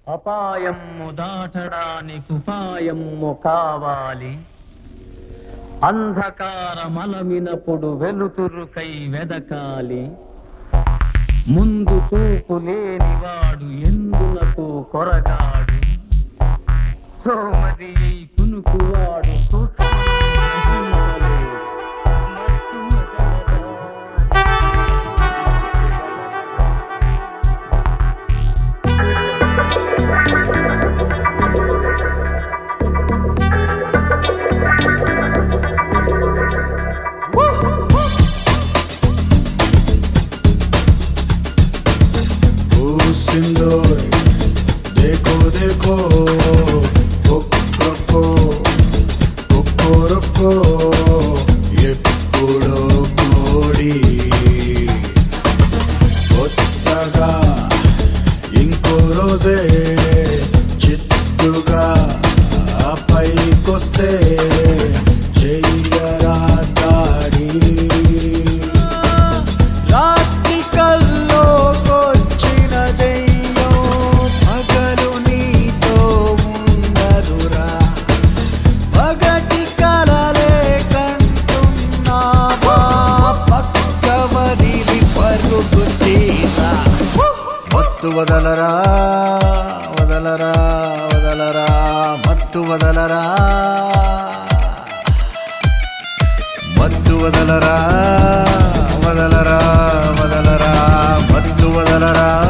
అపాయము దాటడానికి ఉపాయము కావాలి అంధకారమలమినప్పుడు వెలుతురుకై వెదకాలి ముందు చూపు లేనివాడు ఎందులకు కొరగాడు సోమది కునుకువాడు సూక్ష్మము గ్రహించలేడు. ओ सिंदूर देखो देखो ఒక్కొక్కో ఒక్కొరొక్కో ఎప్పుడో కోడి కొత్తగా ఇంకో రోజే చిత్తుగా పైకొస్తే చెయ్యరా దాడి రాత్రి కల్లోకొచ్చిన దెయ్యం పగలు నీతో ఉండదురా పగటి కలలే కంటున్నావా పక్క వదిలి పరుగు తీరా మత్తు వదలరా వదలరా వదలరా మత్తు వదలరా మత్తు వదలరా వదలరా వదలరా మత్తు వదలరా